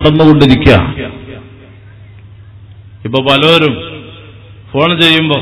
നടന്നുകൊണ്ടിരിക്കുക ഇപ്പൊ പലരും ഫോൺ ചെയ്യുമ്പോ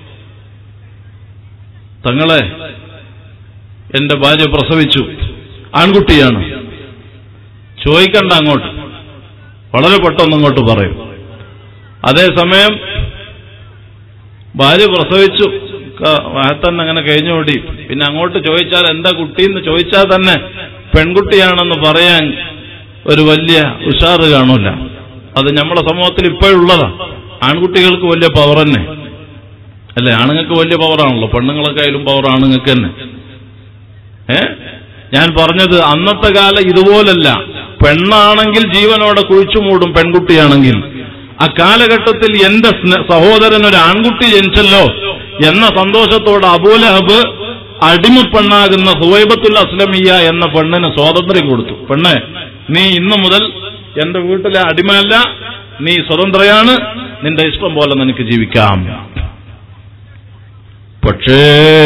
തങ്ങളെ എന്റെ ഭാര്യ പ്രസവിച്ചു ആൺകുട്ടിയാണ് ചോദിക്കണ്ട അങ്ങോട്ട് വളരെ പെട്ടെന്ന് അങ്ങോട്ട് പറയും അതേസമയം ഭാര്യ പ്രസവിച്ചു തന്നെ അങ്ങനെ കഴിഞ്ഞുകൂടി പിന്നെ അങ്ങോട്ട് ചോദിച്ചാൽ എന്താ കുട്ടിയെന്ന് ചോദിച്ചാൽ തന്നെ പെൺകുട്ടിയാണെന്ന് പറയാൻ ഒരു വലിയ ഉഷാറ് കാണൂല അത് നമ്മുടെ സമൂഹത്തിൽ ഇപ്പോഴുള്ളതാ ആൺകുട്ടികൾക്ക് വലിയ പവർ തന്നെ അല്ലെ ആണുങ്ങൾക്ക് വലിയ പവറാണല്ലോ പെണ്ണുങ്ങളൊക്കെ ആയാലും പവർ ആണുങ്ങൾക്ക് തന്നെ ഏ ഞാൻ പറഞ്ഞത് അന്നത്തെ കാലം ഇതുപോലല്ല പെണ്ണാണെങ്കിൽ ജീവനോടെ കുഴിച്ചു മൂടും പെൺകുട്ടിയാണെങ്കിൽ ആ കാലഘട്ടത്തിൽ എന്റെ സ്ന- സഹോദരൻ ഒരു ആൺകുട്ടി ജനിച്ചല്ലോ എന്ന സന്തോഷത്തോടെ അബൂലഹബ് അടിമപ്പെണ്ണാകുന്ന സുവൈബത്തുൽ അസ്ലമിയ എന്ന പെണ്ണിന് സ്വാതന്ത്ര്യം കൊടുത്തു പെണ്ണെ നീ ഇന്നു മുതൽ എന്റെ വീട്ടിലെ അടിമയല്ല നീ സ്വതന്ത്രയാണ് നിന്റെ ഇഷ്ടം പോലെ നിനക്ക് ജീവിക്കാം പക്ഷേ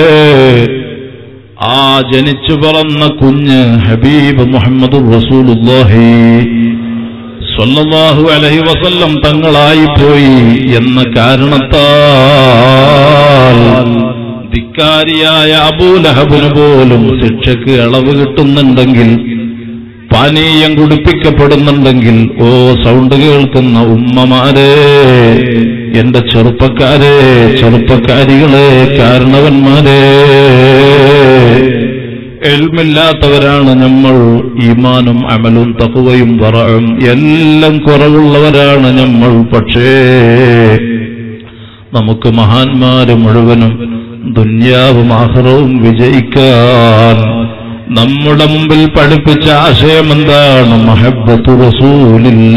ആ ജനിച്ചു പറന്ന കുഞ്ഞ് ഹബീബ് മുഹമ്മദ് റസൂലുല്ലാഹി സ്വല്ലല്ലാഹു അലൈഹി വസല്ലം തങ്ങളായി പോയി എന്ന കാരണത്താൽ ധിക്കാരിയായ അബൂലഹബിന് പോലും ശിക്ഷക്ക് ഇളവ് കിട്ടുന്നുണ്ടെങ്കിൽ പാനീയം കുടിപ്പിക്കപ്പെടുന്നുണ്ടെങ്കിൽ ഓ സൗണ്ട് കേൾക്കുന്ന ഉമ്മമാരെ എന്റെ ചെറുപ്പക്കാരെ ചെറുപ്പക്കാരികളെ കാരണവന്മാരെ എൽമില്ലാത്തവരാണ് നമ്മൾ ഈമാനും അമലും തക്കുവയും പറയും എല്ലാം കുറവുള്ളവരാണ് നമ്മൾ പക്ഷേ നമുക്ക് മഹാന്മാര് മുഴുവനും ദുന്യാവും ആഹ്റവും വിജയിക്കാൻ നമ്മുടെ മുമ്പിൽ പഠിപ്പിച്ച ആശയം എന്താണ് മഹബത്തു റസൂലില്ല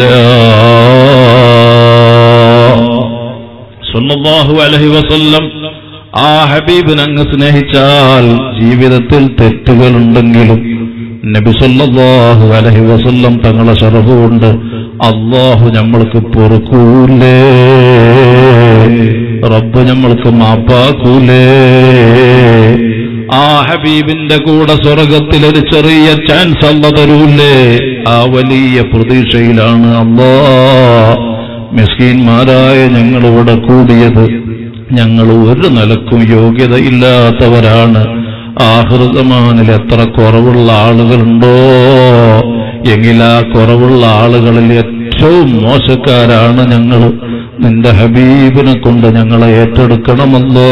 സല്ലല്ലാഹു അലൈഹി വസല്ലം ആ ഹബീബിനെ അങ്ങ് സ്നേഹിച്ചാൽ ജീവിതത്തിൽ തെറ്റുകളുണ്ടെങ്കിലും നബി സല്ലല്ലാഹു അലൈഹി വസല്ലം തങ്ങളെ ശറഫ് കൊണ്ട് അള്ളാഹു നമ്മൾക്ക് പൊറുക്കൂലേ റബ്ബ് നമ്മൾക്ക് മാപ്പാക്കൂലേ ആ ഹബീബിന്റെ കൂടെ സ്വർഗത്തിൽ ഒരു ചെറിയ ചാൻസ് അല്ല തരൂലേ ആ വലിയ പ്രതീക്ഷയിലാണ് അള്ളാ മിസ്കീന്മാരായ ഞങ്ങളിവിടെ കൂടിയത് ഞങ്ങൾ ഒരു നിലക്കും യോഗ്യതയില്ലാത്തവരാണ് ആഹൃതമാനിൽ എത്ര കുറവുള്ള ആളുകളുണ്ടോ എങ്കിൽ ആ കുറവുള്ള ആളുകളിൽ ഏറ്റവും മോശക്കാരാണ് ഞങ്ങൾ നിന്റെ ഹബീബിനെ കൊണ്ട് ഞങ്ങളെ ഏറ്റെടുക്കണമല്ലോ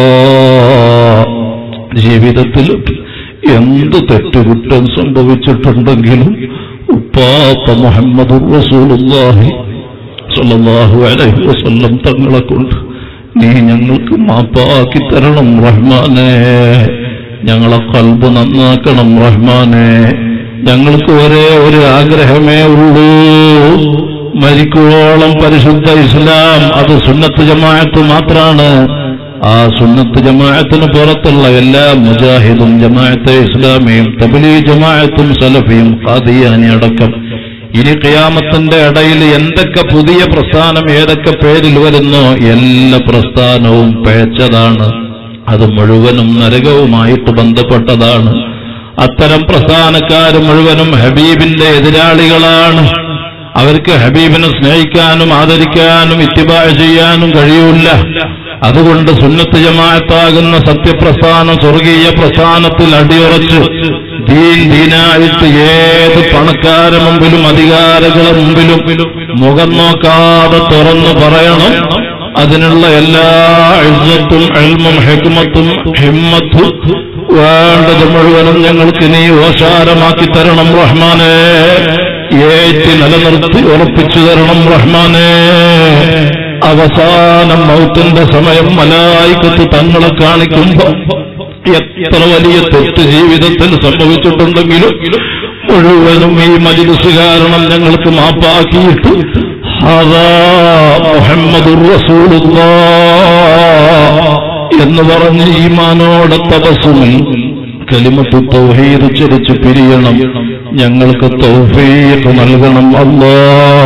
ജീവിതത്തിൽ എന്ത് തെറ്റുകുറ്റം സംഭവിച്ചിട്ടുണ്ടെങ്കിലും ഉപ്പാപ്പ മുഹമ്മദ് റസൂലുള്ളാഹി സല്ലല്ലാഹു അലൈഹി വസല്ലം തങ്ങളെ കൊണ്ട് നീ ഞങ്ങൾക്ക് മാപ്പാക്കി തരണം റഹ്മാനെ ഞങ്ങളെ കൽബ് നന്നാക്കണം റഹ്മാനെ ഞങ്ങൾക്ക് ഒരേ ഒരു ആഗ്രഹമേ ഉള്ളൂ മരിക്കുവോളം പരിശുദ്ധ ഇസ്ലാം അത് സുന്നത്ത് ജമാഅത്ത് മാത്രാണ് ആ സുന്നത്ത് ജമാഅത്തിന് പുറത്തുള്ള എല്ലാ മുജാഹിദും ജമാഅത്തെ ഇസ്ലാമിയും തബലി ജമാഅത്തും സലഫിയും ഖാദിയാനി അടക്കം ഇനി ഖിയാമത്തിന്റെ ഇടയിൽ എന്തൊക്കെ പുതിയ പ്രസ്ഥാനം ഏതൊക്കെ പേരിൽ വരുന്നോ എല്ലാ പ്രസ്ഥാനവും പേച്ചതാണ് അത് മുഴുവനും നരകവുമായിട്ട് ബന്ധപ്പെട്ടതാണ് അത്തരം പ്രസ്ഥാനക്കാർ മുഴുവനും ഹബീബിന്റെ എതിരാളികളാണ് അവർക്ക് ഹബീബിനെ സ്നേഹിക്കാനും ആദരിക്കാനും ഇത്തിബാ ചെയ്യാനും കഴിയൂല അതുകൊണ്ട് സുന്നത്ത് ജമാഅത്താകുന്ന സത്യപ്രസ്ഥാനം സ്വർഗീയ പ്രസ്ഥാനത്തിൽ അടിയുറച്ച് ദീൻ ദീനായിട്ട് ഏത് പണക്കാരെ മുമ്പിലും അധികാരികളെ മുമ്പിലും മുഖം നോക്കാതെ തുറന്നു പറയണം അതിനുള്ള എല്ലാ ഇജ്ജത്തും എൽമും ഹെക്മത്തും ഹിമ്മത്തും വേണ്ടത് മുഴുവനും ഞങ്ങൾക്ക് നീ ഓശാരമാക്കി തരണം റഹ്മാനെ ഏറ്റി നിലനിർത്തി ഉറപ്പിച്ചു തരണം റഹ്മാനെ അവസാനം മൗത്തിന്റെ സമയം മലായിക്കത്ത് തങ്ങളെ കാണിക്കുമ്പോ എത്ര വലിയ തെറ്റ് ജീവിതത്തിൽ സംഭവിച്ചിട്ടുണ്ടെങ്കിലും മുഴുവനും ഈ മജിലിസ് കാരണം ഞങ്ങൾക്ക് മാപ്പാക്കിയിട്ട് അതാ മുഹമ്മദ് എന്ന് പറഞ്ഞ് ഈമാനോടെ തപസ്സുമിൽ കലിമത്ത് തൗഹീദ് ചരിച്ച് പിരിയണം ഞങ്ങൾക്ക് തൗഫീഖ് നൽകണം അല്ലാ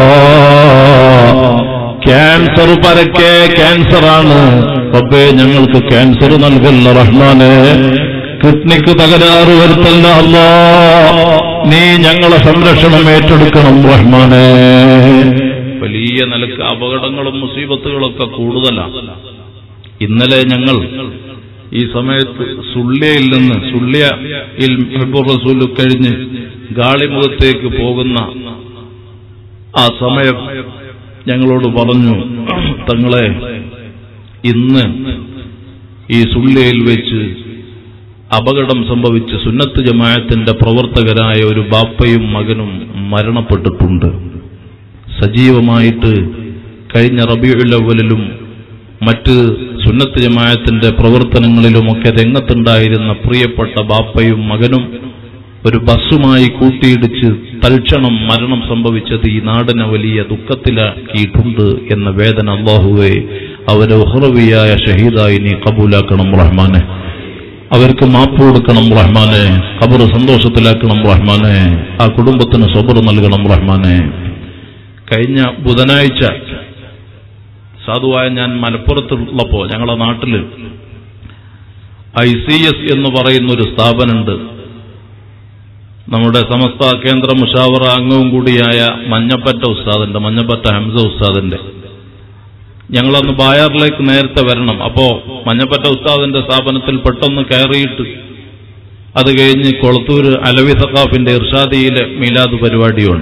ക്യാൻസർ പരക്കെ ക്യാൻസറാണ് റബ്ബേ ഞങ്ങൾക്ക് ക്യാൻസർ നൽകല്ല റഹ്മാനെ കിഡ്നിക്ക് തകരാറ് വരുത്തല്ല അല്ലാ നീ ഞങ്ങളെ സംരക്ഷണം ഏറ്റെടുക്കണം റഹ്മാനെ വലിയ നിലക്ക് അപകടങ്ങളും മുസീബത്തുകളൊക്കെ കൂടുതലാണ് ഇന്നലെ ഞങ്ങൾ ഈ സമയത്ത് സുള്ളിയയിൽ നിന്ന് സുള്ളിയയിൽ മെഹബൂർ റസൂൽ കഴിഞ്ഞ് ഗാളിമുഖത്തേക്ക് പോകുന്ന ആ സമയം ഞങ്ങളോട് പറഞ്ഞു തങ്ങളെ ഇന്ന് ഈ സുള്ളിയയിൽ വെച്ച് അപകടം സംഭവിച്ച് സുന്നത്ത് ജമാഅത്തിന്റെ പ്രവർത്തകരായ ഒരു ബാപ്പയും മകനും മരണപ്പെട്ടിട്ടുണ്ട് സജീവമായിട്ട് കഴിഞ്ഞ റബിയുൽ അവലിലും മറ്റ് സുന്നത്ത് ജമാഅത്തിന്റെ പ്രവർത്തനങ്ങളിലുമൊക്കെ രംഗത്തുണ്ടായിരുന്ന പ്രിയപ്പെട്ട ബാപ്പയും മകനും ഒരു ബസ്സുമായി കൂട്ടിയിടിച്ച് തൽക്ഷണം മരണം സംഭവിച്ചത് ഈ നാടിനെ വലിയ ദുഃഖത്തിലാക്കിയിട്ടുണ്ട് എന്ന വേദന അള്ളാഹുവെ അവരെ ഉഹ്റവിയായ ഷഹീദായി നീ കബൂലാക്കണം റഹ്മാനെ അവർക്ക് മാപ്പ് കൊടുക്കണം റഹ്മാനെ ഖബർ സന്തോഷത്തിലാക്കണം റഹ്മാനെ ആ കുടുംബത്തിന് സ്വബർ നൽകണം റഹ്മാനെ കഴിഞ്ഞ ബുധനാഴ്ച സാധുവായ ഞാൻ മലപ്പുറത്തുള്ളപ്പോ ഞങ്ങളെ നാട്ടില് ഐ സി എസ് എന്ന് പറയുന്ന ഒരു സ്ഥാപനമുണ്ട് നമ്മുടെ സമസ്ത കേന്ദ്ര മുഷാവറ അംഗവും കൂടിയായ മഞ്ഞപ്പറ്റ ഉസ്താദിന്റെ മഞ്ഞപ്പറ്റ ഹംസ ഉസ്താദിന്റെ ഞങ്ങളന്ന് ബായാറിലേക്ക് നേരത്തെ വരണം അപ്പോ മഞ്ഞപ്പറ്റ ഉസ്താദിന്റെ സ്ഥാപനത്തിൽ പെട്ടെന്ന് കയറിയിട്ട് അത് കഴിഞ്ഞ് കൊളത്തൂര് അലവി സഖാഫിന്റെ ഇർഷാദിയിലെ മീലാദ് പരിപാടിയാണ്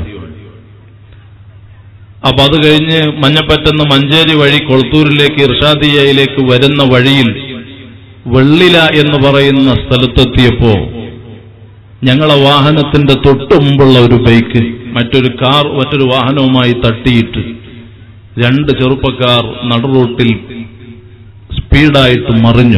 അപ്പൊ അത് കഴിഞ്ഞ് മഞ്ഞപ്പറ്റന്ന് മഞ്ചേരി വഴി കൊളത്തൂരിലേക്ക് ഇർഷാദിയയിലേക്ക് വരുന്ന വഴിയിൽ വെള്ളില എന്ന് പറയുന്ന സ്ഥലത്തെത്തിയപ്പോ ഞങ്ങളെ വാഹനത്തിന്റെ തൊട്ടു മുമ്പുള്ള ഒരു ബൈക്ക് മറ്റൊരു കാർ മറ്റൊരു വാഹനവുമായി തട്ടിയിട്ട് രണ്ട് ചെറുപ്പക്കാർ നടുറോട്ടിൽ സ്പീഡായിട്ട് മറിഞ്ഞു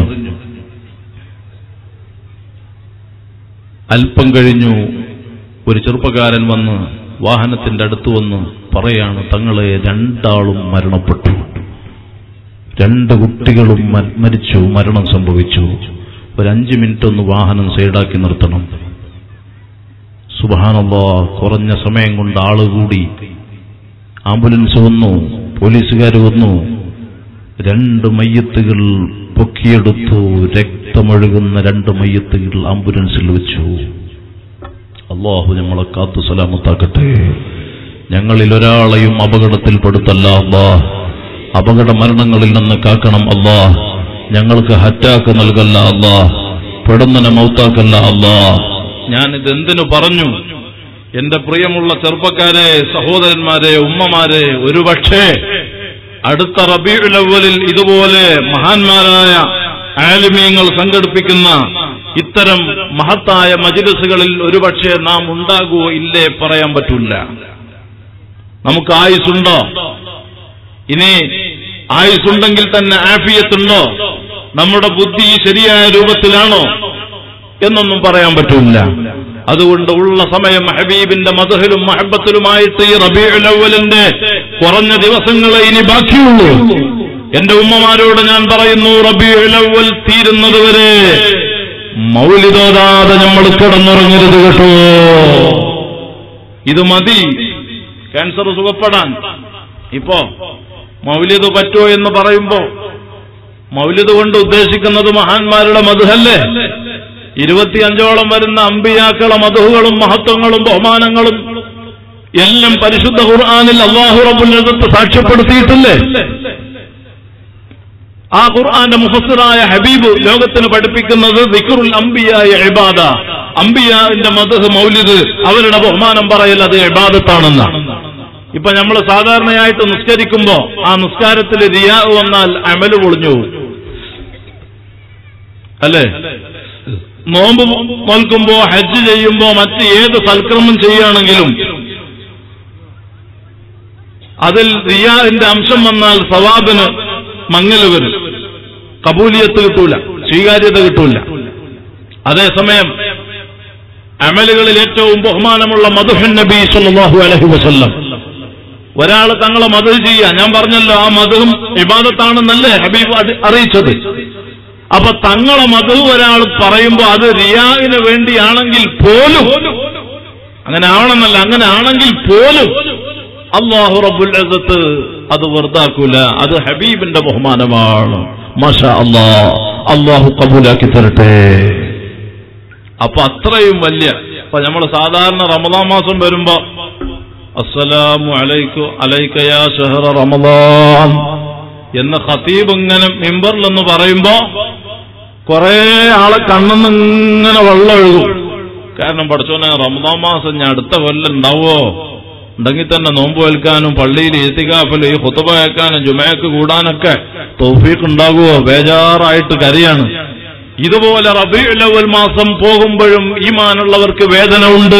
അല്പം കഴിഞ്ഞു ഒരു ചെറുപ്പക്കാരൻ വന്ന് വാഹനത്തിന്റെ അടുത്ത് വന്ന് പറയാണ് തങ്ങളെ രണ്ടാളും മരണപ്പെട്ടു രണ്ട് കുട്ടികളും മ- മരിച്ചു മരണം സംഭവിച്ചു ഒരു അഞ്ച് മിനിറ്റ് ഒന്ന് വാഹനം സൈഡാക്കി നിർത്തണം സുബഹാനല്ലാ കുറഞ്ഞ സമയം കൊണ്ട് ആള് കൂടി ആംബുലൻസ് വന്നു പോലീസുകാർ വന്നു രണ്ട് മയ്യത്തുകൾ പൊക്കിയെടുത്തു രക്തമൊഴുകുന്ന രണ്ട് മയ്യത്തുകൾ ആംബുലൻസിൽ വെച്ചു അള്ളാഹു നമ്മളെ കാത്തു സലാമത്താക്കട്ടെ ഞങ്ങളിൽ ഒരാളെയും അപകടത്തിൽപ്പെടുത്തല്ല അല്ലാ അപകട മരണങ്ങളിൽ നിന്ന് കാക്കണം അല്ലാ ഞങ്ങൾക്ക് ഹറ്റാക്ക് നൽകല്ല അല്ലാ പെടുന്നനെ മൗത്താക്കല്ല അല്ലാ ഞാനിത് എന്തിനു പറഞ്ഞു എന്റെ പ്രിയമുള്ള ചെറുപ്പക്കാരെ സഹോദരന്മാരെ ഉമ്മമാരെ ഒരുപക്ഷേ അടുത്ത റബീഉൽ അവ്വലിൽ ഇതുപോലെ മഹാന്മാരായ ആലിമീങ്ങൾ സംഘടിപ്പിക്കുന്ന ഇത്തരം മഹത്തായ മജിലിസുകളിൽ ഒരുപക്ഷെ നാം ഉണ്ടാകുമോ ഇല്ലേ പറയാൻ പറ്റൂല നമുക്ക് ആയുസുണ്ടോ ഇനി ആയുസുണ്ടെങ്കിൽ തന്നെ ആഫിയത്തുണ്ടോ നമ്മുടെ ബുദ്ധി ശരിയായ രൂപത്തിലാണോ എന്നൊന്നും പറയാൻ പറ്റൂല അതുകൊണ്ട് ഉള്ള സമയം ഹബീബിന്റെ മതഹിലും മഹബത്തിലുമായിട്ട് ഈ റബീഉൽ അവലിന്റെ കുറഞ്ഞ ദിവസങ്ങളെ ഇനി ബാക്കിയുള്ളൂ എന്റെ ഉമ്മമാരോട് ഞാൻ പറയുന്നു റബീഉൽ അവൽ തീരുന്നത് വരെ മൗലിതോതാതെ നമ്മൾ കിടന്നുറങ്ങരുത് കേട്ടോ ഇത് മതി ക്യാൻസർ സുഖപ്പെടാൻ ഇപ്പോ മൗലിദ് പറ്റോ എന്ന് പറയുമ്പോ മൗലിദ് കൊണ്ട് ഉദ്ദേശിക്കുന്നത് മഹാന്മാരുടെ മധുഹല്ലേ ഇരുപത്തിയഞ്ചോളം വരുന്ന അമ്പിയാക്കളെ മധുഹുകളും മഹത്വങ്ങളും ബഹുമാനങ്ങളും എല്ലാം പരിശുദ്ധ ഖുർആാനിൽ അള്ളാഹു റബുല്ലത്ത് സാക്ഷ്യപ്പെടുത്തിയിട്ടില്ലേ ആ ഖുർആന്റെ മുഫസ്സിറായ ഹബീബ് ലോകത്തിന് പഠിപ്പിക്കുന്നത് ദിക്റുൽ അംബിയായ ഇബാദ അംബിയാന്റെ മധുഹ് മൗലിദ് അവരുടെ ബഹുമാനം പറയൽ അത് ഇബാദത്താണെന്നാണ് ഇപ്പൊ നമ്മൾ സാധാരണയായിട്ട് നിസ്കരിക്കുമ്പോ ആ നിസ്കാരത്തിൽ റിയാ വന്നാൽ അമല് പൊളിഞ്ഞു പോകും അല്ലേ നോമ്പ് നോൽക്കുമ്പോ ഹജ്ജ് ചെയ്യുമ്പോ മറ്റ് ഏത് സൽക്രമം ചെയ്യുകയാണെങ്കിലും അതിൽ റിയാന്റെ അംശം വന്നാൽ സവാബിന് മങ്ങല് വരും കബൂലിയത്ത് കിട്ടൂല സ്വീകാര്യത കിട്ടൂല അതേസമയം അമലുകളിൽ ഏറ്റവും ബഹുമാനമുള്ള മധുഹൻ നബി സല്ലല്ലാഹു അലൈഹി വസല്ലം ഒരാൾ തങ്ങളെ മധു ചെയ്യുക ഞാൻ പറഞ്ഞല്ലോ ആ മധുവും ഇബാദത്താണെന്നല്ലേ ഹബീബ് അടി- അറിയിച്ചത് അപ്പൊ തങ്ങളെ മധു ഒരാൾ പറയുമ്പോ അത് റിയാവിന് വേണ്ടിയാണെങ്കിൽ പോലും അങ്ങനെ ആവണമെന്നല്ല അങ്ങനെ ആണെങ്കിൽ പോലും അള്ളാഹു റബ്ബുൽ അസത്ത് അത് വെറുതാക്കൂല അത് ഹബീബിന്റെ ബഹുമാനമാണ് മാഷാ അല്ലാ അള്ളാഹു കബൂലാക്കി തരട്ടെ അപ്പൊ അത്രയും വലിയ ഇപ്പൊ നമ്മൾ സാധാരണ റമദാൻ മാസം വരുമ്പോ അസ്സലാമു അലൈക്കു അലൈക്കയാ ഷഹറ റമദാൻ എന്ന ഖതീബ് ഇങ്ങനെ മിമ്പറിലെന്ന് പറയുമ്പോ കുറെ ആളെ കണ്ണെന്ന് ഇങ്ങനെ വെള്ളം ഒഴുകും കാരണം പഠിച്ചോനെ റമദാൻ മാസം ഞാൻ അടുത്ത കൊല്ലം ഉണ്ടാവോ ഉണ്ടെങ്കിൽ തന്നെ നോമ്പ് വെൽക്കാനും പള്ളിയിൽ എത്തിക്കാപ്പലും ഈ കുത്തബ കേൾക്കാനും ജുമയക്ക് കൂടാനൊക്കെ തൗഫീഖ് ഉണ്ടാകുമോ ബേജാറായിട്ട് കരയാണ് ഇതുപോലെ റബിയുൽ മാസം പോകുമ്പോഴും ഈമാനുള്ളവർക്ക് വേദന ഉണ്ട്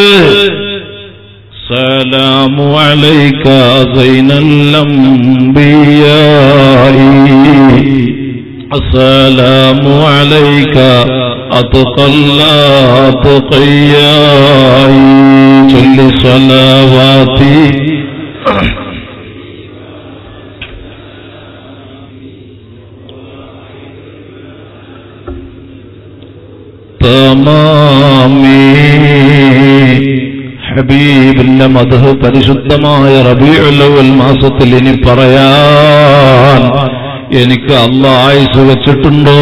സലാമു അലൈക السلام عليك أتقى الأتقياء جل صلواتي തമാമീ ഹബീബിന്റെ മധു പരിശുദ്ധമായ റബിയുൽ മാസത്തിൽ ഇനി പറയാൻ എനിക്ക് അല്ല ആയുസ് വെച്ചിട്ടുണ്ടോ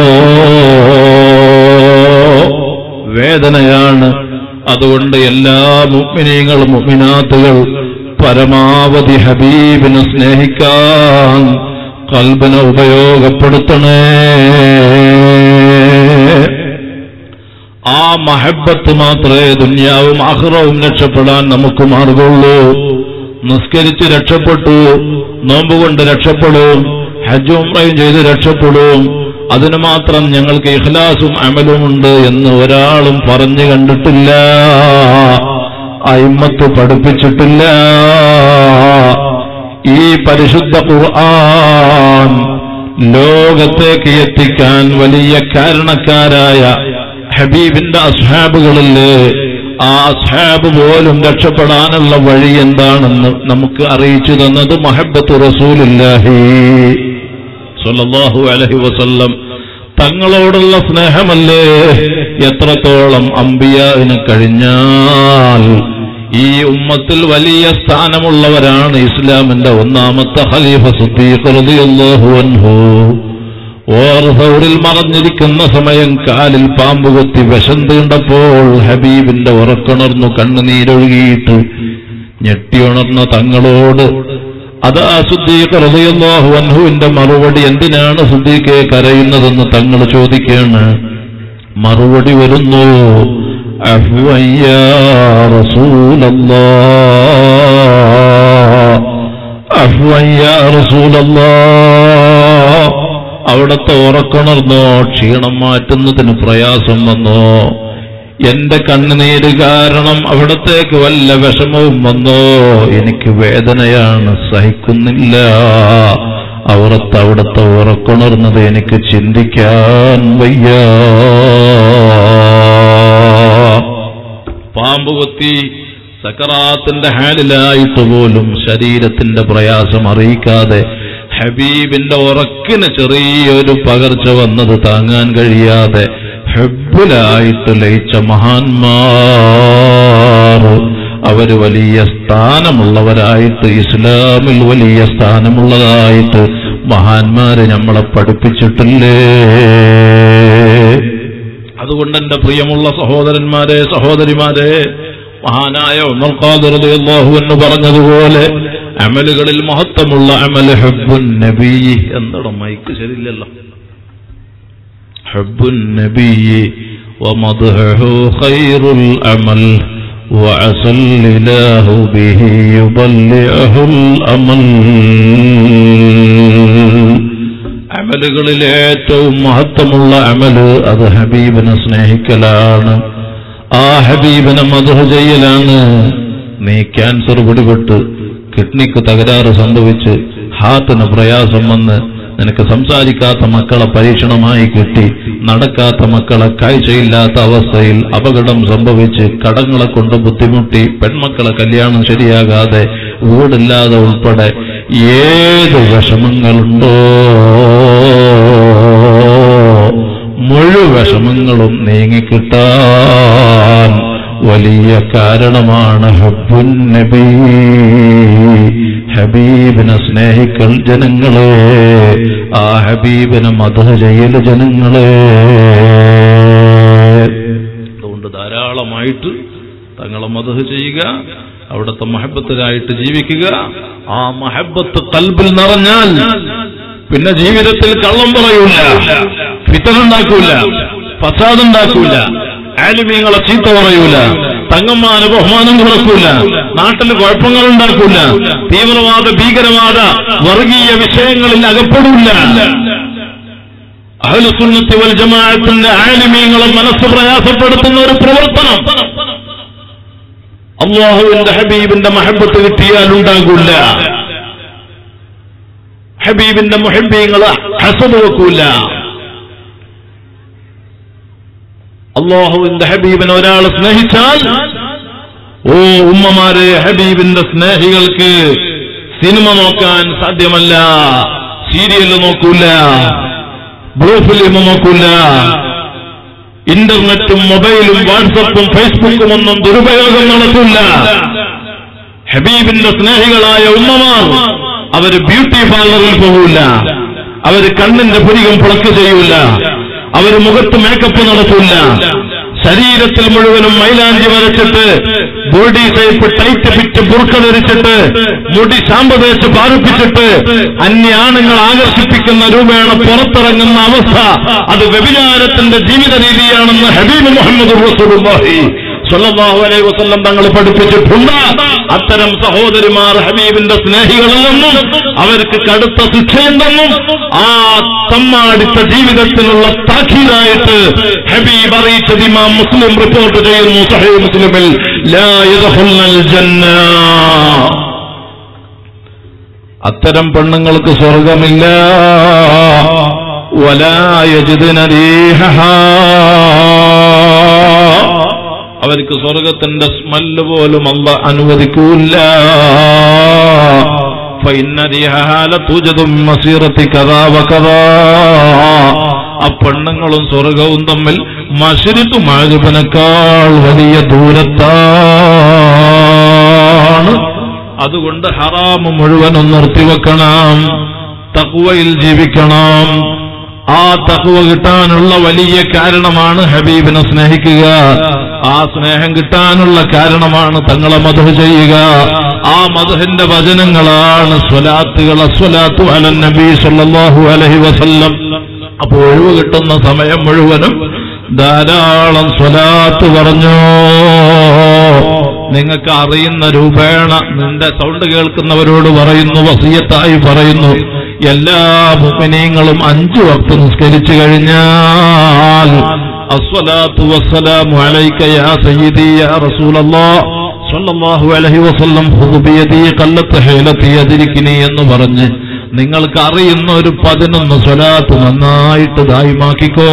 വേദനയാണ് അതുകൊണ്ട് എല്ലാ മുഗ്മിനീങ്ങളും മുഗ്മിനാത്തുകൾ പരമാവധി ഹബീബിനെ സ്നേഹിക്കാൻ കൽബന ഉപയോഗപ്പെടുത്തണേ ആ മഹബത്ത് മാത്രമേ ദുന്യാവും അഹ്റവും രക്ഷപ്പെടാൻ നമുക്ക് മാർഗമുള്ളൂ നിസ്കരിച്ച് രക്ഷപ്പെട്ടു നോമ്പ് കൊണ്ട് രക്ഷപ്പെടും ഹജ്ജ് ഉംറയും ചെയ്ത് രക്ഷപ്പെടും അതിന് മാത്രം ഞങ്ങൾക്ക് ഇഖ്ലാസും അമലുമുണ്ട് എന്ന് ഒരാളും പറഞ്ഞു കണ്ടിട്ടില്ല അയിമത്ത് പഠിപ്പിച്ചിട്ടില്ല ഈ പരിശുദ്ധ ഖുർആൻ ലോകത്തേക്ക് എത്തിക്കാൻ വലിയ കാരണക്കാരായ ഹബീബിന്റെ അസ്ഹാബുകളില് ആ അസ്ഹാബ് പോലും രക്ഷപ്പെടാനുള്ള വഴി എന്താണെന്ന് നമുക്ക് അറിയിച്ചു തന്നത് മഹബത്ത് റസൂലില്ലാഹി സല്ലല്ലാഹു അലൈഹി വസല്ലം തങ്ങളോടുള്ള സ്നേഹമല്ലേ എത്രത്തോളം അമ്പിയാവിന് കഴിഞ്ഞാൽ ഈ ഉമ്മത്തിൽ വലിയ സ്ഥാനമുള്ളവരാണ് ഇസ്ലാമിന്റെ ഒന്നാമത്തെ ഖലീഫ സുദ്ദീഖ് റളിയല്ലാഹു അൻഹു ഓർ സൗറിൽ മറഞ്ഞിരിക്കുന്ന സമയം കാലിൽ പാമ്പ് കൊത്തി വിഷം തീണ്ടപ്പോൾ ഹബീബിന്റെ ഉറക്കുണർന്നു കണ്ണുനീരൊഴുകിയിട്ട് ഞെട്ടിയുണർന്ന തങ്ങളോട് അതാ സുദ്ദീഖ് റളിയല്ലാഹു അൻഹുവിന്റെ മറുപടി എന്തിനാണ് സുദ്ദീഖെ കരയുന്നതെന്ന് തങ്ങൾ ചോദിക്കുകയാണ് മറുപടി വരുന്നു അഫ്വൻ യാ റസൂലല്ലാഹ് അഫ്വൻ യാ റസൂലല്ലാഹ് അവിടത്തെ ഉറക്കുണർന്നോ ക്ഷീണം മാറ്റുന്നതിന് പ്രയാസം വന്നോ എന്റെ കണ്ണുനീര് കാരണം അവിടത്തേക്ക് വല്ല വിഷമവും വന്നോ എനിക്ക് വേദനയാണ് സഹിക്കുന്നില്ല അവിടത്തെ അവിടത്തെ ഉറക്കുണർന്നത് എനിക്ക് ചിന്തിക്കാൻ വയ്യ പാമ്പ് കൊത്തി സക്കറാത്തിന്റെ ഹാലിലായിട്ട് പോലും ശരീരത്തിന്റെ പ്രയാസം അറിയിക്കാതെ ഹബീബിന്റെ ഉറക്കിന് ചെറിയൊരു പകർച്ച വന്നത് താങ്ങാൻ കഴിയാതെ ഹെബിലായിട്ട് ലയിച്ച മഹാന്മാർ അവര് വലിയ സ്ഥാനമുള്ളവരായിട്ട് ഇസ്ലാമിൽ വലിയ സ്ഥാനമുള്ളതായിട്ട് മഹാന്മാര് നമ്മളെ പഠിപ്പിച്ചിട്ടില്ലേ അതുകൊണ്ട് എന്റെ പ്രിയമുള്ള സഹോദരന്മാരെ സഹോദരിമാരെ മഹാനായ ഉമർ ഖാദിർ റളിയല്ലാഹു എന്ന് പറഞ്ഞതുപോലെ അമലുകളിൽ മഹത്വമുള്ള അമൽ ഹബ്ബുൻ നബി എന്താണ് മൈക്ക് ശരിയില്ലല്ലോ ഹബ്ബുൻ നബി ومضحه خير الأمل وعسى الإله به يضلعه الأمل അമലുകളിൽ ഏറ്റവും മഹത്വമുള്ള അമല് അത് ഹബീബിനെ സ്നേഹിക്കലാണ് ആ ഹബീബിനെ മധുഹ ചെയ്യലാണ് നീ ക്യാൻസർ പിടിപെട്ട് കിഡ്നിക്ക് തകരാറ് സംഭവിച്ച് ഹാർട്ടിന് പ്രയാസം വന്ന് നിനക്ക് സംസാരിക്കാത്ത മക്കളെ പരീക്ഷണമായി കിട്ടി നടക്കാത്ത മക്കളെ കാഴ്ചയില്ലാത്ത അവസ്ഥയിൽ അപകടം സംഭവിച്ച് കടങ്ങളെ കൊണ്ട് ബുദ്ധിമുട്ടി പെൺമക്കളെ കല്യാണം ശരിയാകാതെ വീടില്ലാതെ ഉൾപ്പെടെ ഏത് വിഷമങ്ങളുണ്ടോ മുഴുവിഷമങ്ങളും നീങ്ങിക്കിട്ടാൻ വലിയ കാരണമാണ് ഹബ്ബുൻ നബി ഹബീബിനെ സ്നേഹിക്കൽ ജനങ്ങളെ ആ ഹബീബിനെ മധു ചെയ്യൽ ജനങ്ങളെ ധാരാളമായിട്ട് തങ്ങളെ മതഹ് ചെയ്യുക അവിടുത്തെ മഹബത്തിലായിട്ട് ജീവിക്കുക ആ മഹബത്ത് കൽബിൽ നിറഞ്ഞാൽ പിന്നെ ജീവിതത്തിൽ കള്ളം പറയൂല ഫിത്തനുണ്ടാക്കൂല ഫസാദുണ്ടാക്കൂല ആലിമീങ്ങളെ ചീത്ത പറയൂല തങ്ങന്മാന് ബഹുമാനം കൊടുക്കൂല നാട്ടിൽ കുഴപ്പങ്ങൾ ഉണ്ടാക്കൂല തീവ്രവാദ ഭീകരവാദ വർഗീയ വിഷയങ്ങളിൽ അകപ്പെടില്ല അഹലുസുന്നത്തി വൽ ജമാഅത്തിന്റെ ആലിമീങ്ങളെ മനസ്സ് പ്രയാസപ്പെടുത്തുന്ന ഒരു പ്രവർത്തനം അള്ളാഹുവിന്റെ ഹബീബിന്റെ മഹബത്ത് കിട്ടിയാൽ ഉണ്ടാകൂല ഹബീബിന്റെ മുഹബീങ്ങള് ഹസബ് വെക്കൂല അള്ളാഹുവിന്റെ ഹബീബിനെ ഒരാൾ സ്നേഹിച്ചാൽ ഓ ഉമ്മമാരെ ഹബീബിന്റെ സ്നേഹികൾക്ക് സിനിമ നോക്കാൻ സാധ്യമല്ല സീരിയൽ നോക്കൂല ബ്ലൂ ഫിലിം നോക്കൂല ഇന്റർനെറ്റും മൊബൈലും വാട്സപ്പും ഫേസ്ബുക്കും ഒന്നും ദുരുപയോഗം നടത്തില്ല ഹബീബിന്റെ സ്നേഹികളായ ഉമ്മമാർ അവര് ബ്യൂട്ടി പാർലറിൽ പോകൂല അവര് കണ്ണിന്റെ പുരികം പുളക്ക് ചെയ്യൂല അവര് മുഖത്ത് മേക്കപ്പ് നടത്തൂല ശരീരത്തിൽ മുഴുവനും മൈലാഞ്ചി വരച്ചിട്ട് body type tight fit burqa ധരിച്ചിട്ട് മുടി ശാമ്പ തേച്ച് പാറിപ്പിച്ചിട്ട് അന്യ ആണുങ്ങൾ ആകർഷിപ്പിക്കുന്ന രൂപേണ പുറത്തിറങ്ങുന്ന അവസ്ഥ അത് വ്യഭിചാരത്തിന്റെ ജീവിത രീതിയാണെന്ന് ഹബീബ് മുഹമ്മദ് റസൂലുള്ളാഹി സ്വല്ലല്ലാഹു അലൈഹി വസല്ലം തങ്ങൾ പഠിപ്പിച്ചിട്ടുണ്ട് അത്തരം സഹോദരിമാർ ഹബീബിന്റെ സ്നേഹികളല്ലെന്നും അവർക്ക് കടുത്ത ശിക്ഷയുണ്ടെന്നും ആ തമ്മാടിത്ത ജീവിതത്തിനുള്ള താക്കീതായിട്ട് ഹബീബ് അറിയിച്ചത് ഇമാം മുസ്ലിം റിപ്പോർട്ട് ചെയ്യുന്നു സഹീഹ് മുസ്ലിമിൽ ലാ യദ്ഖുൽനൽ ജന്ന അത്തരം പെണ്ണുങ്ങൾക്ക് സ്വർഗമില്ല വലാ യജിദ്ന റീഹഹാ അവർക്ക് സ്വർഗത്തിന്റെ സ്മെല്ല് പോലും അല്ല അനുവദിക്കൂല ആ പെണ്ണുങ്ങളും സ്വർഗവും തമ്മിൽ മഷരിത്തു മാജുബനേക്കാൾ വലിയ ദൂരത്താണ് അതുകൊണ്ട് ഹറാമ് മുഴുവനും നിർത്തിവെക്കണം തക്കുവയിൽ ജീവിക്കണം ആ തക്കുവ കിട്ടാനുള്ള വലിയ കാരണമാണ് ഹബീബിനെ സ്നേഹിക്കുക ആ സ്നേഹം കിട്ടാനുള്ള കാരണമാണ് തങ്ങളെ മധു ചെയ്യുക ആ മധുഹിന്റെ വചനങ്ങളാണ് സ്വലാത്തുകൾ അസ്വലാത്തു അലൻ നബി സല്ലല്ലാഹു അലൈഹി വസല്ലം അപ്പോൾ ഒഴിവ് കിട്ടുന്ന സമയം മുഴുവനും ധാരാളം സ്വലാത്ത് പറഞ്ഞു നിങ്ങൾക്ക് അറിയുന്ന രൂപേണ നിന്റെ സൗണ്ട് കേൾക്കുന്നവരോട് പറയുന്നു വസീയത്തായി പറയുന്നു എല്ലാ മുപ്പനീങ്ങളും അഞ്ചു വക്ത് നിസ്കരിച്ചു കഴിഞ്ഞാൽ അസ്വലാത്തു വസ്സലാമു അലൈക യാ സയ്യിദി യാ റസൂലല്ലാഹ് സ്വല്ലല്ലാഹു അലൈഹി വസല്ലം ഖുദ് ബിയദി ഖല്ലത്ത് ഹൈലത്തി യദ്രിക്കിനി എന്ന് പറഞ്ഞ് നിങ്ങൾക്ക് അറിയുന്ന ഒരു പതിനൊന്ന് സ്വലാത്ത് നന്നായിട്ട് ദായിമാക്കിക്കോ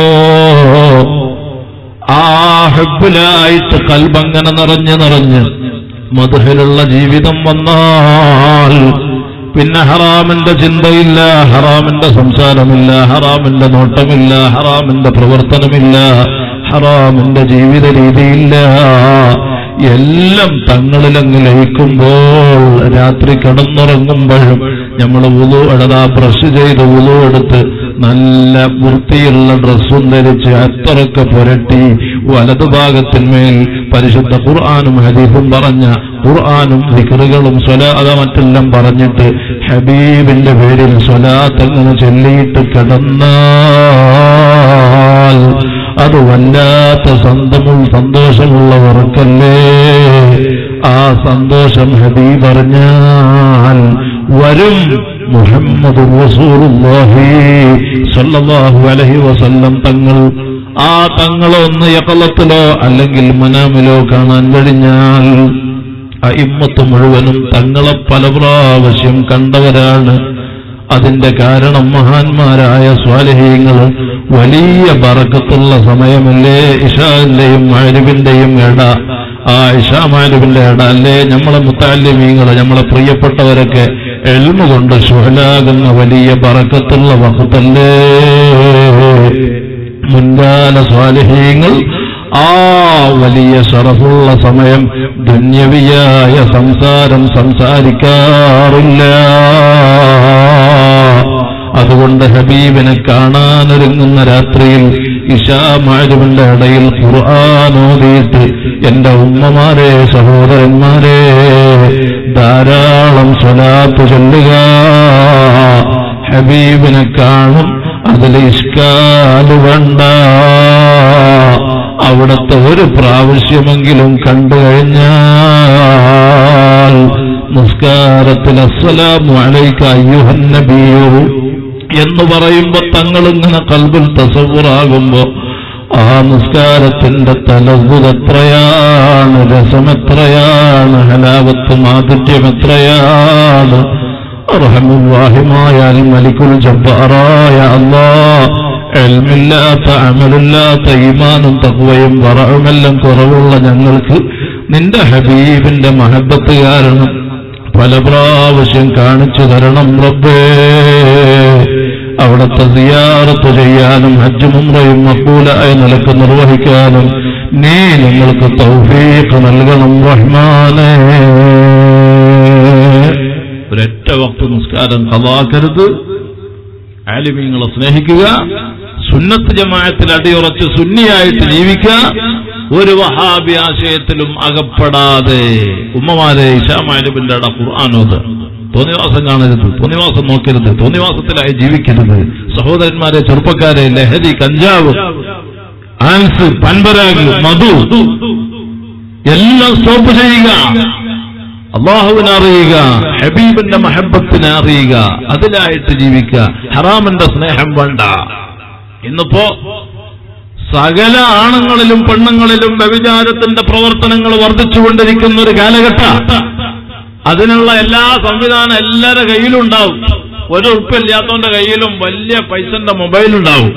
ആ ഹെബിലായിട്ട് കൽബങ്ങനെ നിറഞ്ഞ് നിറഞ്ഞ് മധുഹിലുള്ള ജീവിതം വന്നാൽ പിന്നെ ഹറാമിന്റെ ചിന്തയില്ല ഹറാമിന്റെ സംസാരമില്ല ഹറാമിന്റെ നോട്ടമില്ല ഹറാമിന്റെ പ്രവർത്തനമില്ല ഹറാമിന്റെ ജീവിത രീതിയില്ല എല്ലാം തങ്ങളിലങ്ങ് ലയിക്കുമ്പോൾ രാത്രി കിടന്നുറങ്ങുമ്പോഴും നമ്മൾ ഉളു എടുതാ ബ്രഷ് ചെയ്ത് ഉളു എടുത്ത് നല്ല വൃത്തിയുള്ള ഡ്രസ്സും ധരിച്ച് അത്തറൊക്കെ പുരട്ടി വലതുഭാഗത്തിന്മേൽ പരിശുദ്ധ ഖുർആാനും ഹദീഫും പറഞ്ഞ ഖുർആാനും വിക്റുകളും സ്വലാത മറ്റെല്ലാം പറഞ്ഞിട്ട് ഹബീബിന്റെ പേരിൽ സ്വലാത്തങ്ങനെ ചൊല്ലിയിട്ട് കിടന്നാൽ അത് വല്ലാത്ത സന്തമുൾ സന്തോഷമുള്ളവർക്കല്ലേ ആ സന്തോഷം ഹബീബ് അറിഞ്ഞാൽ വരും മുഹമ്മദ് റസൂലുള്ളാഹി സ്വല്ലല്ലാഹു അലൈഹി വസല്ലം തങ്ങൾ ആ തങ്ങളൊന്ന് യക്കളത്തിലോ അല്ലെങ്കിൽ മനാമിലോ കാണാൻ കഴിഞ്ഞാൽ അയിമ്മത്ത് മുഴുവനും തങ്ങളെ പല പ്രാവശ്യം കണ്ടവരാണ് അതിന്റെ കാരണം മഹാന്മാരായ സ്വാലഹീങ്ങൾ വലിയ ബറക്കത്തുള്ള സമയമല്ലേ ഇഷാന്റെയും മാരുവിന്റെയും ഇട ആ ഇഷാ മാരുവിന്റെ ഇട അല്ലേ നമ്മളെ മുത്താലിമീങ്ങള് നമ്മളെ പ്രിയപ്പെട്ടവരൊക്കെ എൽമ കൊണ്ട് ശുഹലാകുന്ന വലിയ ബറക്കത്തുള്ള വക്കത്തല്ലേ മുൻകാല സ്വാലഹീങ്ങൾ ആ വലിയ ഷറഫുള്ള സമയം ദുന്യവിയായ സംസാരം സംസാരിക്കാറില്ല അതുകൊണ്ട് തങ്ങളുടെ ഹബീബിനെ കാണാനൊരുങ്ങുന്ന രാത്രിയിൽ ഇഷാമാരുവിന്റെ ഇടയിൽ ഖുർആാനോദിയിട്ട് എന്റെ ഉമ്മമാരെ സഹോദരന്മാരെ ധാരാളം സ്വലാത്ത് ചൊല്ലുക ഹബീബിനെ കാണും അതിൽ ഇഷ്കാല് വേണ്ട അവിടുത്തെ ഒരു പ്രാവശ്യമെങ്കിലും കണ്ടു കഴിഞ്ഞാൽ നിസ്കാരത്തിൽ അസ്സലാമു അലൈക അയ്യുഹൻ നബിയോ എന്ന് പറയുമ്പോ തങ്ങളിങ്ങനെ കൽബിൽ തസവുറാകുമ്പോ ആ നിസ്കാരത്തിന്റെ തലവുത് എത്രയാണ് രസമെത്രയാണ് ഹലാവത്ത് മാധുര്യം എത്രയാണ് റഹമുല്ലാഹിമായ അൽ മലിക്കുൽ ജബ്ബാറായ അല്ലാ എൽമില്ലാത്ത അമലില്ലാത്ത ഈമാനും തക്വയും വറവുമെല്ലാം കുറവുള്ള ഞങ്ങൾക്ക് നിന്റെ ഹബീബിന്റെ മഹബത്ത് കാരണം പല പ്രാവശ്യം കാണിച്ചു തരണം റബ്ബേ അവിടുത്തെ സിയാറത്ത് ചെയ്യാനും ഹജ്ജ് മുമ്രയും മക്കൂലായ നിലക്ക് നിർവഹിക്കാനും നീ ഞങ്ങൾക്ക് തൗഫീഖ് നൽകണം റഹ്മാനേ ഒരൊറ്റ വക്ത നിസ്കാരം കഥാക്കരുത് ആലിമീങ്ങളെ സ്നേഹിക്കുക സുന്നത്ത് ജമായത്തിൽ അടിയുറച്ച് സുന്നിയായിട്ട് ജീവിക്കുക ഒരു വഹാബി ആശയത്തിലും അകപ്പെടാതെ ഉമ്മമാരെ ഇഷാമാലിബിന്റെ അട ഖുർആാനോത് തോന്നിവാസം കാണരുത് തോന്നിവാസം നോക്കരുത് തോന്നിവാസത്തിലായി ജീവിക്കരുത് സഹോദരന്മാരെ ചെറുപ്പക്കാരെ ലഹരി കഞ്ചാവ് ആൻസ് പൻപരാഗ് മധു എല്ലാം സ്റ്റോപ്പ് ചെയ്യുക അള്ളാഹുവിനെ അറിയുക ഹബീബിന്റെ മഹബത്തിനെ അറിയുക അതിലായിട്ട് ജീവിക്കുക ഹറാമിന്റെ സ്നേഹം വേണ്ട ഇന്നിപ്പോ സകല ആണുങ്ങളിലും പെണ്ണുങ്ങളിലും വ്യഭിചാരത്തിന്റെ പ്രവർത്തനങ്ങൾ വർദ്ധിച്ചുകൊണ്ടിരിക്കുന്ന ഒരു കാലഘട്ട അതിനുള്ള എല്ലാ സംവിധാനം എല്ലാവരുടെ കയ്യിലും ഉണ്ടാവും ഒരു ഉറപ്പില്ലാത്തവന്റെ കയ്യിലും വലിയ പൈസന്റെ മൊബൈൽ ഉണ്ടാവും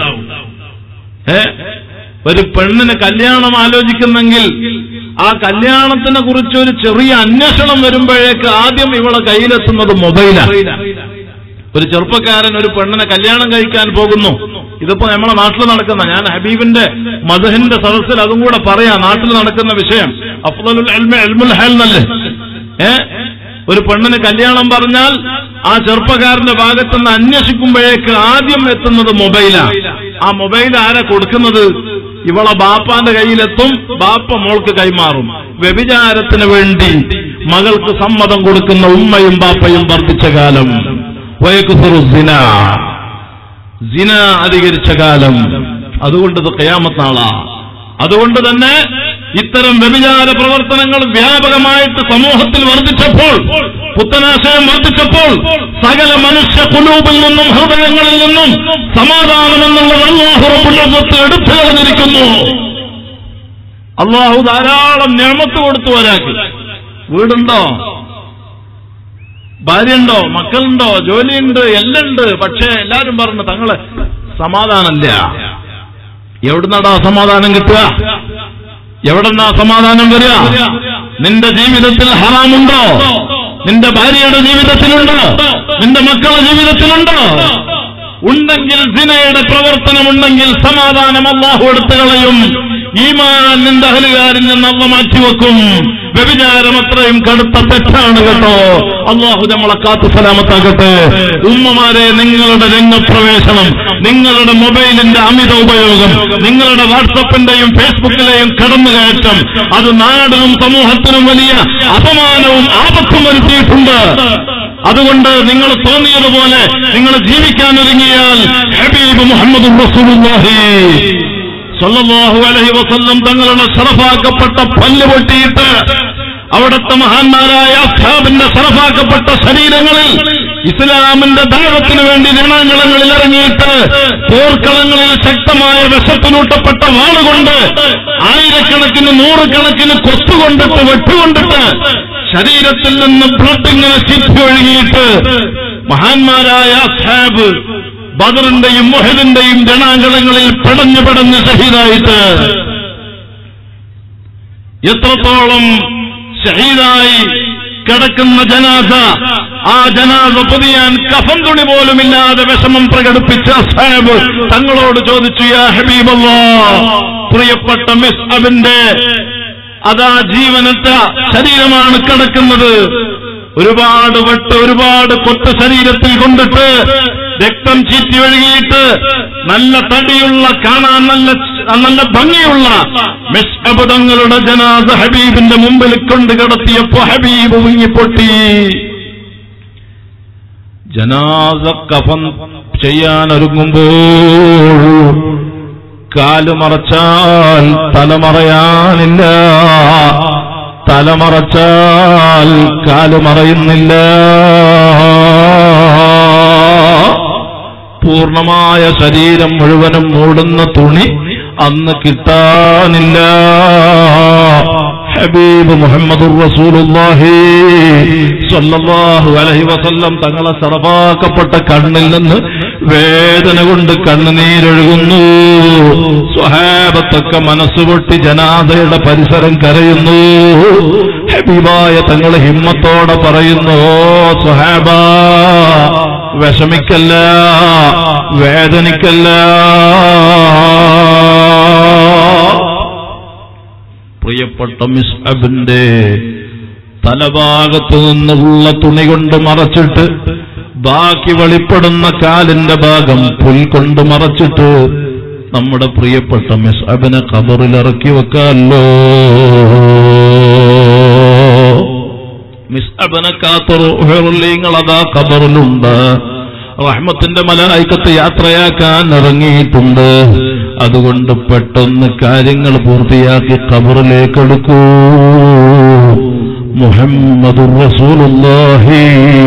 ഏ ഒരു പെണ്ണിന് കല്യാണം ആലോചിക്കുന്നെങ്കിൽ ആ കല്യാണത്തിനെ കുറിച്ച് ഒരു ചെറിയ അന്വേഷണം വരുമ്പോഴേക്ക് ആദ്യം ഇവളെ കയ്യിലെത്തുന്നത് മൊബൈലാണ് ഒരു ചെറുപ്പക്കാരൻ ഒരു പെണ്ണിനെ കല്യാണം കഴിക്കാൻ പോകുന്നു ഇതിപ്പോ നമ്മളെ നാട്ടിൽ നടക്കുന്ന ഞാൻ ഹബീബിന്റെ മധുഹിന്റെ സദസ്സിൽ അതും കൂടെ പറയാം നാട്ടിൽ നടക്കുന്ന വിഷയം അഫ്ദലുൽ ഇൽമി ഇൽമുൽ ഹൽ എന്നല്ലേ ഏ ഒരു പെണ്ണിന് കല്യാണം പറഞ്ഞാൽ ആ ചെറുപ്പക്കാരന്റെ ഭാഗത്തുനിന്ന് അന്വേഷിക്കുമ്പോഴേക്ക് ആദ്യം എത്തുന്നത് മൊബൈലാണ് ആ മൊബൈൽ ആരാ കൊടുക്കുന്നത് ഇവളെ ബാപ്പാന്റെ കയ്യിലെത്തും ബാപ്പ മോൾക്ക് കൈമാറും വ്യഭിചാരത്തിന് വേണ്ടി മകൾക്ക് സമ്മതം കൊടുക്കുന്ന ഉമ്മയും ബാപ്പയും വർദ്ധിച്ച കാലം വയക്കുഫുറു സിന സിന അധികരിച്ച കാലം അതുകൊണ്ട് ഇത് കയാമത്താളാ അതുകൊണ്ട് തന്നെ ഇത്തരം വ്യഭിചാര പ്രവർത്തനങ്ങൾ വ്യാപകമായിട്ട് സമൂഹത്തിൽ വർദ്ധിച്ചപ്പോൾ പുത്തനാശയം വർദ്ധിച്ചപ്പോൾ സകല മനുഷ്യ കുലൂപിൽ നിന്നും ഹൃദയങ്ങളിൽ നിന്നും സമാധാനം എന്നുള്ള അള്ളാഹുറപ്പുള്ളത്ത് എടുത്തു കളഞ്ഞിരിക്കുന്നു അള്ളാഹു ധാരാളം ഞാമത്ത് കൊടുത്തു ഒരാൾക്ക് വീടുണ്ടോ ഭാര്യയുണ്ടോ മക്കളുണ്ടോ ജോലിയുണ്ട് എല്ലാം ഉണ്ട് പക്ഷേ എല്ലാരും പറഞ്ഞു തങ്ങള് സമാധാനമില്ല എവിടുന്നടാ സമാധാനം കിട്ടുക എവിടെന്നാ സമാധാനം വരിക നിന്റെ ജീവിതത്തിൽ ഹറാമുണ്ടോ നിന്റെ ഭാര്യയുടെ ജീവിതത്തിലുണ്ടോ നിന്റെ മക്കളുടെ ജീവിതത്തിലുണ്ടോ ഉണ്ടെങ്കിൽ സിനയുടെ പ്രവർത്തനമുണ്ടെങ്കിൽ സമാധാനം അള്ളാഹു എടുത്തു കളയും ഈമാൻ നിന്റെ അഹലുകാരിൽ നിന്ന് അവ മാറ്റിവെക്കും വ്യഭിചാരം അത്രയും കടുത്ത തെറ്റാണ് കേട്ടോ അള്ളാഹു നമ്മളെ കാത്തു സലാമത്താകട്ടെ ഉമ്മമാരെ നിങ്ങളുടെ രംഗപ്രവേശനം നിങ്ങളുടെ മൊബൈലിന്റെ അമിത ഉപയോഗം നിങ്ങളുടെ വാട്സപ്പിന്റെയും ഫേസ്ബുക്കിലെയും കടന്നുകയറ്റം അത് നാടിനും സമൂഹത്തിനും വലിയ അപമാനവും ആപത്തും വരുത്തിയിട്ടുണ്ട് അതുകൊണ്ട് നിങ്ങൾ തോന്നിയതുപോലെ നിങ്ങൾ ജീവിക്കാൻ ഒരുങ്ങിയാൽ ഹബീബ് മുഹമ്മദ് റസൂലുള്ളാഹി സല്ലല്ലാഹു അലൈഹി വസല്ലം തങ്ങളുടെ ശറഫാക്കപ്പെട്ട പല്ല് പൊട്ടിയിട്ട് അവിടുത്തെ മഹാന്മാരായ അസ്ഹാബിന്റെ ശറഫാക്കപ്പെട്ട ശരീരങ്ങളിൽ ഇസ്ലാമിന്റെ ദൈവത്തിന് വേണ്ടി രണാങ്കളങ്ങളിൽ ഇറങ്ങിയിട്ട് പോർക്കളങ്ങളിൽ ശക്തമായ വിശപ്പിനൂട്ടപ്പെട്ട വാളുകൊണ്ട് ആയിരക്കണക്കിന് നൂറുകണക്കിന് കൊത്തുകൊണ്ടിട്ട് വെട്ടുകൊണ്ടിട്ട് ശരീരത്തിൽ നിന്ന് ബ്ലഡ് ഇങ്ങനെ ചിറ്റി ഒഴുകിയിട്ട് മഹാന്മാരായ അസ്ഹാബ് ബദറിന്റെയും മുഹദിന്റെയും ജനാങ്കണങ്ങളിൽ പെടഞ്ഞു പെടഞ്ഞ് ഷഹീദായിട്ട് എത്രത്തോളം ഷഹീദായി കിടക്കുന്ന ജനാസ ആ ജനാസ പൊതിയാൻ കഫം തുണി പോലുമില്ലാതെ വിഷമം പ്രകടിപ്പിച്ച സാബ് തങ്ങളോട് ചോദിച്ചു യാ ഹബീബല്ലാ പ്രിയപ്പെട്ട മിസ് അബിന്റെ അതാ ജീവനറ്റ ശരീരമാണ് കിടക്കുന്നത് ഒരുപാട് വെട്ട് ഒരുപാട് കൊത്ത ശരീരത്തിൽ കൊണ്ടിട്ട് രക്തം ചീറ്റി ഒഴുകിയിട്ട് നല്ല തടിയുള്ള കാണാൻ നല്ല നല്ല ഭംഗിയുള്ള മിസ്അബദങ്ങളുടെ ജനാസ ഹബീബിന്റെ മുമ്പിൽ കൊണ്ട് കിടത്തിയപ്പോ ഹബീബ് മുങ്ങിപ്പൊട്ടി ജനാസ കഫൻ ചെയ്യാനൊരുങ്ങുമ്പോൾ കാല് മറച്ചാൽ തലമറയാനില്ല തലമറച്ചാൽ കാല് മറയുന്നില്ല പൂർണമായ ശരീരം മുഴുവനും മൂടുന്ന തുണി അന്ന് കിട്ടാനില്ല ഹബീബ് മുഹമ്മദ് റസൂലുള്ളാഹി സ്വല്ലല്ലാഹു അലൈഹി വസല്ലം തങ്ങളെ സറഫാക്കപ്പെട്ട കണ്ണിൽ നിന്ന് വേദന കൊണ്ട് കണ്ണുനീരൊഴുകുന്നു സ്വഹാബത്തൊക്കെ മനസ്സുപൊട്ടി ജനാദയുടെ പരിസരം കരയുന്നു ഹബീബായ തങ്ങൾ ഹിമ്മത്തോടെ പറയുന്നു ഓ സ്വഹാബ വിഷമിക്കല്ല വേദനിക്കല്ല പ്രിയപ്പെട്ട മിസ് അബിന്റെ തലഭാഗത്തു നിന്നുള്ള തുണി കൊണ്ട് മറച്ചിട്ട് ബാക്കി വെളിപ്പെടുന്ന കാലിന്റെ ഭാഗം പുൽ കൊണ്ട് മറച്ചിട്ട് നമ്മുടെ പ്രിയപ്പെട്ട മിസ് അബിനെ കബറിൽ ഇറക്കി വെക്കാമല്ലോ മിസ് അബിനെ കാത്തുറൂഹുള്ളീങ്ങൾ അതാ കബറിലുണ്ട് റഹ്മത്തിന്റെ മലായിക്കത്ത് യാത്രയാക്കാൻ ഇറങ്ങിയിട്ടുണ്ട് അതുകൊണ്ട് പെട്ടെന്ന് കാര്യങ്ങൾ പൂർത്തിയാക്കി കബറിലേക്ക് എടുക്കൂ മുഹമ്മദ് റസൂലുള്ളാഹി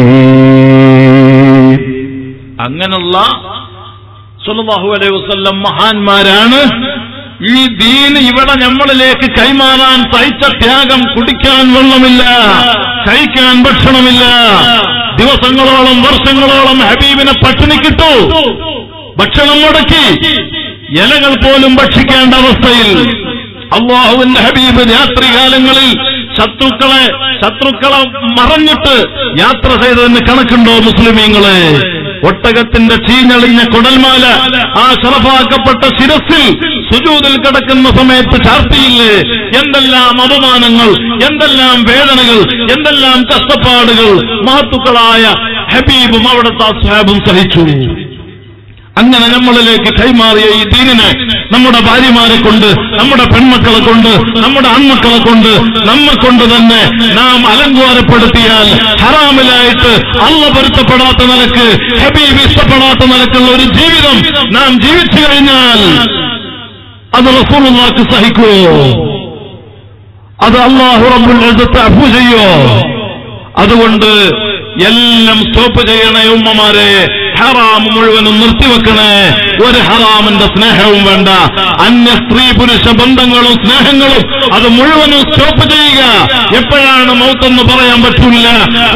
അങ്ങനെയുള്ള സല്ലല്ലാഹു അലൈഹി വസല്ലം മഹാന്മാരാണ് ഈ ദീന് ഇവിടെ നമ്മളിലേക്ക് കൈമാറാൻ സഹിച്ച ത്യാഗം കുടിക്കാൻ വെള്ളമില്ല കഴിക്കാൻ ഭക്ഷണമില്ല ദിവസങ്ങളോളം വർഷങ്ങളോളം ഹബീബിനെ പട്ടിണി കിട്ടു ഭക്ഷണം മുടക്കി ഇലകൾ പോലും ഭക്ഷിക്കേണ്ട അവസ്ഥയിൽ അള്ളാഹുവിന്റെ ഹബീബ് രാത്രികാലങ്ങളിൽ ശത്രുക്കളെ ശത്രുക്കളെ മറഞ്ഞിട്ട് യാത്ര ചെയ്തതിന് കണക്കുണ്ടോ മുസ്ലിമീങ്ങളെ ഒട്ടകത്തിന്റെ ചീഞ്ഞളിഞ്ഞ കുടൽമാല ആ ശറഫാക്കപ്പെട്ട ശിരസിൽ സുജൂതിൽ കിടക്കുന്ന സമയത്ത് ചാർത്തിയില്ലേ എന്തെല്ലാം അപമാനങ്ങൾ എന്തെല്ലാം വേദനകൾ എന്തെല്ലാം കഷ്ടപ്പാടുകൾ മഹത്തുക്കളായ ഹബീബും അവിടുത്തെ അസ്ഹാബും സഹിച്ചു അങ്ങനെ നമ്മളിലേക്ക് കൈമാറിയ ഈ ദീനിനെ നമ്മുടെ ഭാര്യമാരെ കൊണ്ട് നമ്മുടെ പെൺമക്കളെ കൊണ്ട് നമ്മുടെ ആൺമക്കളെ കൊണ്ട് നമ്മെ കൊണ്ട് തന്നെ നാം അലങ്കാരപ്പെടുത്തിയാൽ ഹറാമിലായിട്ട് അള്ള പൊരുത്തപ്പെടാത്ത നിലക്ക് ഹബീബ് ഇഷ്ടപ്പെടാത്ത നിലക്കുള്ള ഒരു ജീവിതം നാം ജീവിച്ചു കഴിഞ്ഞാൽ അത് റസൂലുള്ളാക്ക് സഹിക്കുമോ അത് അള്ളാഹു റബ്ബുൽ ഇസ്സത്ത് അഫു ചെയ്യോ അതുകൊണ്ട് എല്ലാം സ്റ്റോപ്പ് ചെയ്യണേ ഉമ്മമാരെ ഹറാം മുഴുവനും നിർത്തിവെക്കണേ ഒരു ഹറാമിന്റെ സ്നേഹവും വേണ്ട അന്യ സ്ത്രീ പുരുഷ ബന്ധങ്ങളും സ്നേഹങ്ങളും അത് മുഴുവനും സ്റ്റോപ്പ് ചെയ്യുക എപ്പോഴാണ് മൗത്തെന്ന് പറയാൻ പറ്റില്ല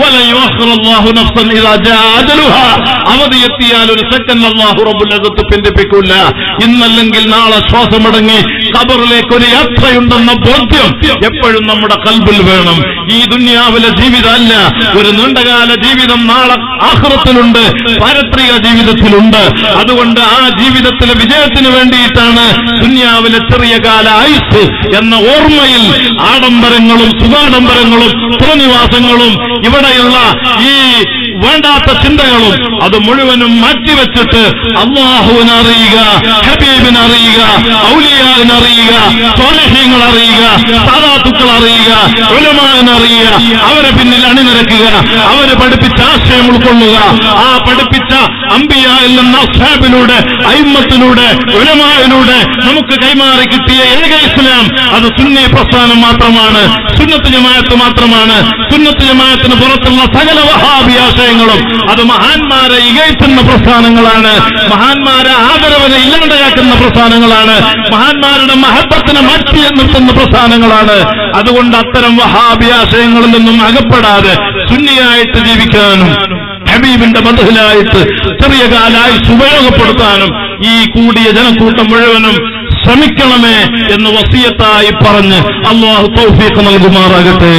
അവധി എത്തിയാൽ ഒരു സെക്കൻഡ് അള്ളാഹു റബുല്ലകത്ത് പിന്തിപ്പിക്കൂല ഇന്നല്ലെങ്കിൽ നാളെ ശ്വാസമടങ്ങി ഖബറിലേക്ക് ഒരു യാത്രയുണ്ടെന്ന ബോധ്യം എപ്പോഴും നമ്മുടെ കൽബിൽ വേണം ഈ ദുന്യാവിലെ ജീവിതമല്ല ഒരു നീണ്ടകാല ജീവിതം നാളെ ആഹ്റത്തിലുണ്ട് പാരത്രിക ജീവിതത്തിലുണ്ട് അതുകൊണ്ട് ആ ജീവിതത്തിലെ വിജയത്തിന് വേണ്ടിയിട്ടാണ് ദുന്യാവിലെ ചെറിയ കാല ആയുസ് എന്ന ഓർമ്മയിൽ ആഡംബരങ്ങളും സുഖാഡംബരങ്ങളും പുറനിവാസങ്ങളും ഇവിടെയുള്ള ഈ വേണ്ടാത്ത ചിന്തകളും അത് മുഴുവനും മാറ്റിവെച്ചിട്ട് അള്ളാഹുവിനെ അറിയുക ഹബീബിനെ അറിയുക ഔലിയാവിനെ അറിയുക സ്വാലഹ്യങ്ങൾ അറിയുക സാധാത്തുക്കൾ അറിയുക ഉലമാനെ അറിയുക അവരെ പിന്നിൽ അണിനിരക്കുക അവര് പഠിപ്പിച്ച ആശയം ഉൾക്കൊള്ളുക ആ പഠിപ്പിച്ച അമ്പിയായിൽ നിന്ന് അസ്ഹാബിലൂടെ അയിമത്തിലൂടെ ഉലമാവിലൂടെ നമുക്ക് കൈമാറി കിട്ടിയ ഏക ഇസ്ലാം അത് സുന്നി പ്രസ്ഥാനം മാത്രമാണ് സുന്നത്ത് ജമാഅത്ത് മാത്രമാണ് സുന്നത്ത് ജമാഅത്തിന് പുറത്തുള്ള സകല വഹാബി ആശയങ്ങളും അത് മഹാന്മാരെ ഇകഴ്ത്തുന്ന പ്രസ്ഥാനങ്ങളാണ് മഹാന്മാരെ ആദരവിനെ ഇല്ലാണ്ടാക്കുന്ന പ്രസ്ഥാനങ്ങളാണ് മഹാന്മാരുടെ മഹത്വത്തിനെ മാറ്റി നിർത്തുന്ന പ്രസ്ഥാനങ്ങളാണ് അതുകൊണ്ട് അത്തരം വഹാബി ആശയങ്ങളിൽ നിന്നും അകപ്പെടാതെ സുന്നിയായിട്ട് ജീവിക്കാനും ഹബീബിന്റെ ബന്ധുലായിട്ട് ചെറിയ കാലായി ഉപയോഗപ്പെടുത്താനും ഈ കൂടിയ ജനക്കൂട്ടം മുഴുവനും ശ്രമിക്കണമേ എന്ന് വസിയത്തായി പറഞ്ഞ് അള്ളാഹു തൗഫീഖ് നൽകുമാറാകട്ടെ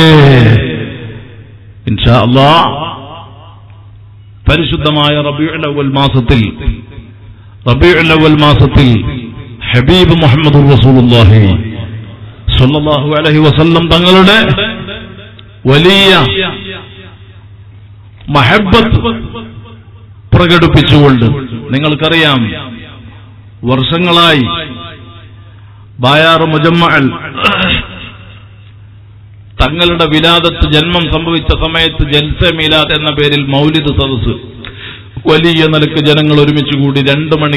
ഇൻഷാ അള്ളാഹ് പരിശുദ്ധമായ റബിയുൽ അവൽ മാസത്തിൽ റബിയുൽ അവൽ മാസത്തിൽ ഹബീബ് മുഹമ്മദ് റസൂലുള്ളാഹി സ്വല്ലല്ലാഹു അലൈഹി വസല്ലം തങ്ങളുടെ വലിയ മഹബത്ത് പ്രകടിപ്പിച്ചുകൊണ്ട് നിങ്ങൾക്കറിയാം വർഷങ്ങളായി ബായാർ മുജമ്മൽ തങ്ങളുടെ വിലാദത്ത് ജന്മം സംഭവിച്ച സമയത്ത് ജൽസ മീലാദ് എന്ന പേരിൽ മൗലിദ് സദസ് വലിയ നിലക്ക് ജനങ്ങൾ ഒരുമിച്ച് കൂടി രണ്ട് മണി